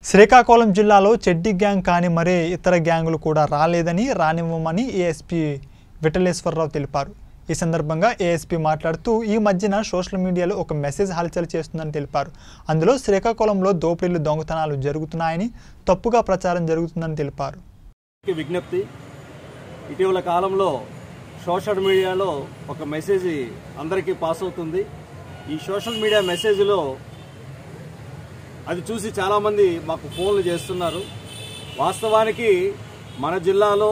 శ్రీకాకుళం జిల్లాలో చెడ్డి గ్యాంగ్ కానీ మరే ఇతర గ్యాంగులు కూడా రాలేదని రానివ్వమని ఏఎస్పీ విఠలేశ్వరరావు తెలిపారు ఈ సందర్భంగా ఏఎస్పీ మాట్లాడుతూ ఈ మధ్యన సోషల్ మీడియాలో ఒక మెసేజ్ హల్చల్ చేస్తుందని తెలిపారు అందులో శ్రీకాకుళంలో దోపిడీలు దొంగతనాలు జరుగుతున్నాయని తప్పుగా ప్రచారం జరుగుతుందని తెలిపారు కి విజ్ఞప్తి ఇటీవల కాలంలో సోషల్ మీడియాలో ఒక మెసేజ్ అందరికీ పాస్ అవుతుంది ఈ సోషల్ మీడియా మెసేజ్లో అది చూసి చాలామంది మాకు ఫోన్లు చేస్తున్నారు వాస్తవానికి మన జిల్లాలో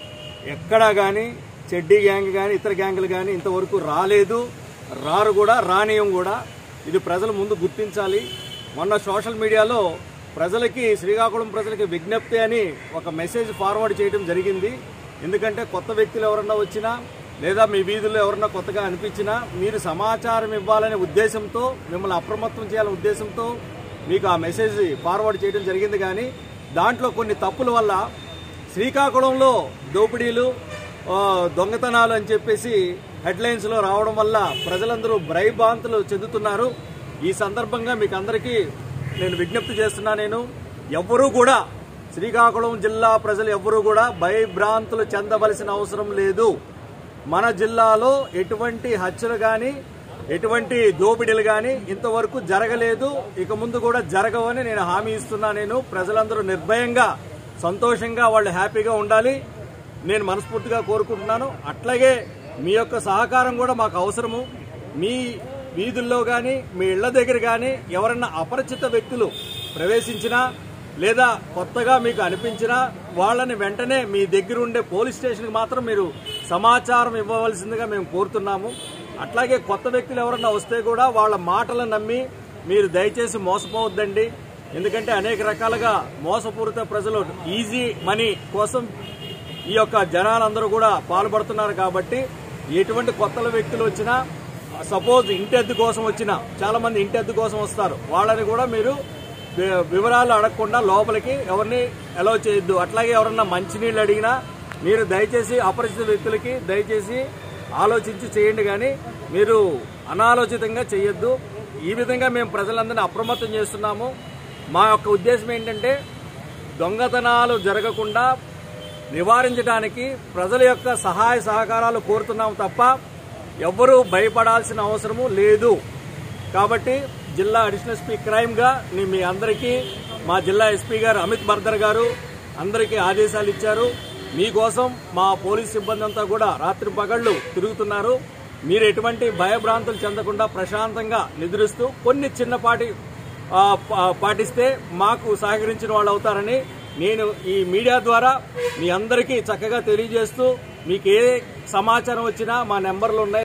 ఎక్కడా కానీ చెడ్డీ గ్యాంగ్ కానీ ఇతర గ్యాంగులు కానీ ఇంతవరకు రాలేదు రారు కూడా రానియం కూడా ఇది ప్రజలు ముందు గుర్తించాలి మొన్న సోషల్ మీడియాలో ప్రజలకి శ్రీకాకుళం ప్రజలకి విజ్ఞప్తి అని ఒక మెసేజ్ ఫార్వర్డ్ చేయడం జరిగింది ఎందుకంటే కొత్త వ్యక్తులు ఎవరన్నా వచ్చినా లేదా మీ వీధుల్లో ఎవరన్నా కొత్తగా అనిపించినా మీరు సమాచారం ఇవ్వాలనే ఉద్దేశంతో మిమ్మల్ని అప్రమత్తం చేయాలనే ఉద్దేశంతో మీకు ఆ మెసేజ్ ఫార్వర్డ్ చేయడం జరిగింది కానీ దాంట్లో కొన్ని తప్పుల వల్ల శ్రీకాకుళంలో దోపిడీలు ఆ, దొంగతనాలు అని చెప్పేసి హెడ్లైన్స్లో రావడం వల్ల ప్రజలందరూ భయభ్రాంతులు చెందుతున్నారు ఈ సందర్భంగా మీకు అందరికీ నేను విజ్ఞప్తి చేస్తున్నా నేను ఎవ్వరూ కూడా శ్రీకాకుళం జిల్లా ప్రజలు ఎవ్వరూ కూడా భయభ్రాంతులు చెందవలసిన అవసరం లేదు మన జిల్లాలో ఎటువంటి హత్యలు కానీ ఎటువంటి దోపిడీలు కానీ ఇంతవరకు జరగలేదు ఇక ముందు కూడా జరగవని నేను హామీ ఇస్తున్నా నేను ప్రజలందరూ నిర్భయంగా సంతోషంగా వాళ్ళు హ్యాపీగా ఉండాలి నేను మనస్ఫూర్తిగా కోరుకుంటున్నాను అట్లాగే మీ యొక్క సహకారం కూడా మాకు అవసరము మీ వీధుల్లో కానీ మీ ఇళ్ల దగ్గర కానీ ఎవరన్నా అపరిచిత వ్యక్తులు ప్రవేశించినా లేదా కొత్తగా మీకు అనిపించినా వాళ్ళని వెంటనే మీ దగ్గర ఉండే పోలీస్ స్టేషన్కి మాత్రం మీరు సమాచారం ఇవ్వవలసిందిగా మేము కోరుతున్నాము అట్లాగే కొత్త వ్యక్తులు ఎవరన్నా వస్తే కూడా వాళ్ళ మాటలను నమ్మి మీరు దయచేసి మోసపోవద్దండి ఎందుకంటే అనేక రకాలుగా మోసపూరిత ప్రజలు ఈజీ మనీ కోసం ఈ యొక్క జనాలందరూ కూడా పాల్పడుతున్నారు కాబట్టి ఎటువంటి కొత్త వ్యక్తులు వచ్చినా సపోజ్ ఇంటెద్దు కోసం వచ్చినా చాలా మంది ఇంటెద్దు కోసం వస్తారు వాళ్ళని కూడా మీరు వి- వివరాలు అడగకుండా లోపలికి ఎవరిని అలౌ చేయొద్దు అట్లాగే ఎవరన్నా మంచినీళ్ళు అడిగినా మీరు దయచేసి అపరిచిత వ్యక్తులకి దయచేసి ఆలోచించి చేయండి కానీ మీరు అనాలోచితంగా చేయొద్దు ఈ విధంగా మేము ప్రజలందరినీ అప్రమత్తం చేస్తున్నాము మా యొక్క ఉద్దేశం ఏంటంటే దొంగతనాలు జరగకుండా నివారించడానికి ప్రజల యొక్క సహాయ సహకారాలు కోరుతున్నాం తప్ప ఎవ్వరూ భయపడాల్సిన అవసరము లేదు కాబట్టి జిల్లా అడిషనల్ ఎస్పీ క్రైమ్గా నేను మీ అందరికీ మా జిల్లా ఎస్పీ గారు అమిత్ బర్దర్ గారు అందరికీ ఆదేశాలు ఇచ్చారు మీకోసం మా పోలీస్ సిబ్బంది అంతా కూడా రాత్రి పగళ్ళు తిరుగుతున్నారు మీరు ఎటువంటి భయభ్రాంతులు చెందకుండా ప్రశాంతంగా నిద్రిస్తూ కొన్ని చిన్నపాటి ఆ, పా- పాటిస్తే మాకు సహకరించిన వాళ్ళు అవుతారని నేను ఈ మీడియా ద్వారా మీ అందరికీ చక్కగా తెలియజేస్తూ మీకు ఏ సమాచారం వచ్చినా మా నెంబర్లు ఉన్నాయి